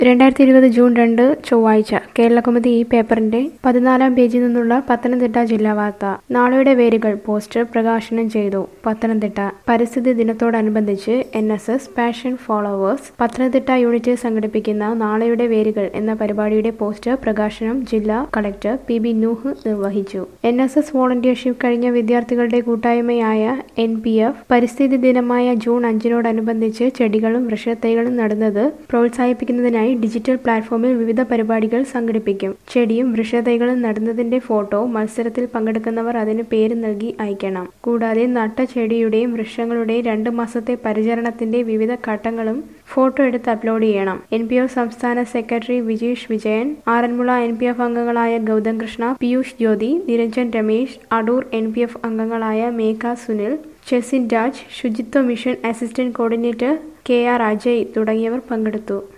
രണ്ടായിരത്തി ഇരുപത് ജൂൺ രണ്ട് ചൊവ്വാഴ്ച കേരളകൗമുദി ഈ പേപ്പറിന്റെ പതിനാലാം പേജിൽ നിന്നുള്ള പത്തനംതിട്ട ജില്ലാ വാർത്ത നാളെയുടെ വേരുകൾ പോസ്റ്റർ പ്രകാശനം ചെയ്തു പത്തനംതിട്ട പരിസ്ഥിതി ദിനത്തോടനുബന്ധിച്ച് N S S passion followers Pathanamthitta unit സംഘടിപ്പിക്കുന്ന നാളെയുടെ വേരുകൾ എന്ന പരിപാടിയുടെ പോസ്റ്റർ പ്രകാശനം ജില്ലാ കളക്ടർ പി ബി നൂഹ് നിർവഹിച്ചു എൻ എസ് എസ് വോളണ്ടിയർഷിപ്പ് കഴിഞ്ഞ വിദ്യാർത്ഥികളുടെ കൂട്ടായ്മയായ എൻ പി എഫ് പരിസ്ഥിതി ദിനമായ ജൂൺ അഞ്ചിനോടനുബന്ധിച്ച് ചെടികളും വൃക്ഷത്തൈകളും നടുന്നത് പ്രോത്സാഹിപ്പിക്കുന്നതിനായി ഡിജിറ്റൽ പ്ലാറ്റ്ഫോമിൽ വിവിധ പരിപാടികൾ സംഘടിപ്പിക്കും ചെടിയും വൃക്ഷത്തൈകളും നടുന്നതിന്റെ ഫോട്ടോ മത്സരത്തിൽ പങ്കെടുക്കുന്നവർ അതിന് പേര് നൽകി അയക്കണം കൂടാതെ നട്ട ചെടിയുടെയും വൃക്ഷങ്ങളുടെയും രണ്ട് മാസത്തെ പരിചരണത്തിന്റെ വിവിധ ഘട്ടങ്ങളും ഫോട്ടോ എടുത്ത് അപ്ലോഡ് ചെയ്യണം എൻ പി എഫ് സംസ്ഥാന സെക്രട്ടറി Vijeesh Vijayan Aranmula N P F അംഗങ്ങളായ Gautham Krishna Piyush Jyothi Niranjan Ramesh Adoor N P F അംഗങ്ങളായ മേഘ സുനിൽ ചെസിൻ രാജ് ശുചിത്വ mission assistant coordinator K R Ajay തുടങ്ങിയവർ പങ്കെടുത്തു